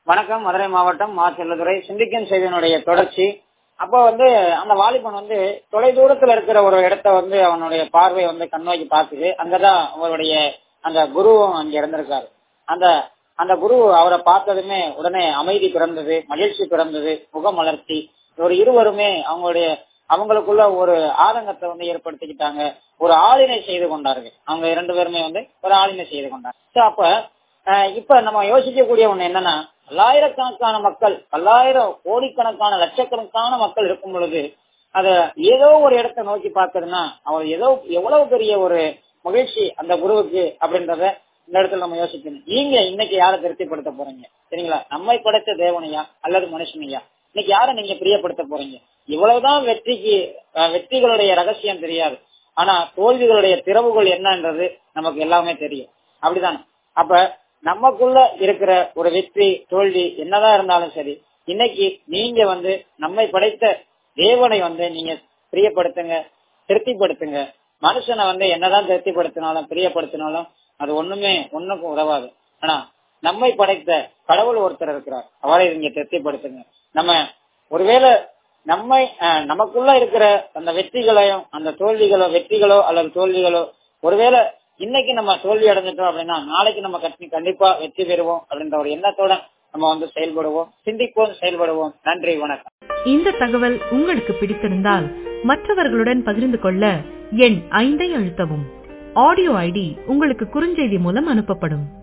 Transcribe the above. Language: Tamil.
வணக்கம் மதுரை மாவட்டம் மா செல்லதுரை சிந்திக்கும் செய்தியினுடைய தொடர்ச்சி அப்போ வந்து அந்த வாலிபன் வந்து தொலை தூரத்துல இருக்கிற ஒரு இடத்த வந்து அவனுடைய பார்வை வந்து கண்ணோக்கி பார்க்குது அங்கதான் அவருடைய அந்த குருவும் அங்க இருந்திருக்காரு அந்த அந்த குரு அவரை பார்த்ததுமே உடனே அமைதி பிறந்தது மகிழ்ச்சி பிறந்தது முகமலர்ச்சி ஒரு இருவருமே அவங்களுடைய அவங்களுக்குள்ள ஒரு ஆதங்கத்தை வந்து ஏற்படுத்திக்கிட்டாங்க ஒரு ஆளினை செய்து கொண்டார்கள் அவங்க இரண்டு பேருமே வந்து ஒரு ஆளினை செய்து கொண்டாங்க So, அப்ப அஹ், இப்ப நம்ம யோசிக்கக்கூடிய ஒண்ணு என்னன்னா பல்லாயிரக்கணக்கான மக்கள் பல்லாயிரம் கோடிக்கணக்கான லட்சக்கணக்கான மக்கள் இருக்கும் பொழுது அத ஏதோ ஒரு இடத்தை நோக்கி பார்க்கறதுன்னா அவர் ஏதோ எவ்வளவு பெரிய ஒரு மகிழ்ச்சி அந்த குருவுக்கு அப்படின்றத இந்த இடத்துல நம்ம யோசிக்கணும் நீங்க இன்னைக்கு யாரை திருப்திப்படுத்த போறீங்க சரிங்களா நம்மை படைத்த தேவனையா அல்லது மனுஷனையா இன்னைக்கு யாரை நீங்க பிரியப்படுத்த போறீங்க இவ்வளவுதான் வெற்றிக்கு அஹ், வெற்றிகளுடைய ரகசியம் தெரியாது ஆனா தோல்விகளுடைய திறவுகள் என்னன்றது நமக்கு எல்லாமே தெரியும் அப்படிதானே அப்ப நமக்குள்ள இருக்கிற ஒரு வெற்றி தோல்வி என்னதான் இருந்தாலும் சரி இன்னைக்கு நீங்க வந்து நம்மை படைத்த தேவனை வந்து நீங்க பிரியப்படுத்துங்க திருப்திப்படுத்துங்க மனுஷனை வந்து என்னதான் திருப்திப்படுத்தினாலும் பிரியப்படுத்தினாலும் அது ஒண்ணுமே ஒண்ணுக்கும் உதவாது ஆனா நம்மை படைத்த கடவுள் ஒருத்தர் இருக்கிறார் அவரை நீங்க திருப்திப்படுத்துங்க நம்ம ஒருவேளை நம்மை அஹ், நமக்குள்ள இருக்கிற அந்த வெற்றிகளையும் அந்த தோல்விகளோ வெற்றிகளோ அல்லது தோல்விகளோ ஒருவேளை இன்னைக்கு நம்ம தோல்வி அடைஞ்சிட்டோம் அப்படின்னா நாளைக்கு நம்ம கட்டி கண்டிப்பா வெற்றி பெறுவோம் அப்படின்ற ஒரு எண்ணத்தோட நம்ம வந்து செயல்படுவோம் சிந்திப்போம் செயல்படுவோம் நன்றி வணக்கம் இந்த தகவல் உங்களுக்கு பிடித்திருந்தால் மற்றவர்களுடன் பகிர்ந்து கொள்ள எண் ஐந்தை அழுத்தவும் ஆடியோ ஐடி உங்களுக்கு குறுஞ்செய்தி மூலம் அனுப்பப்படும்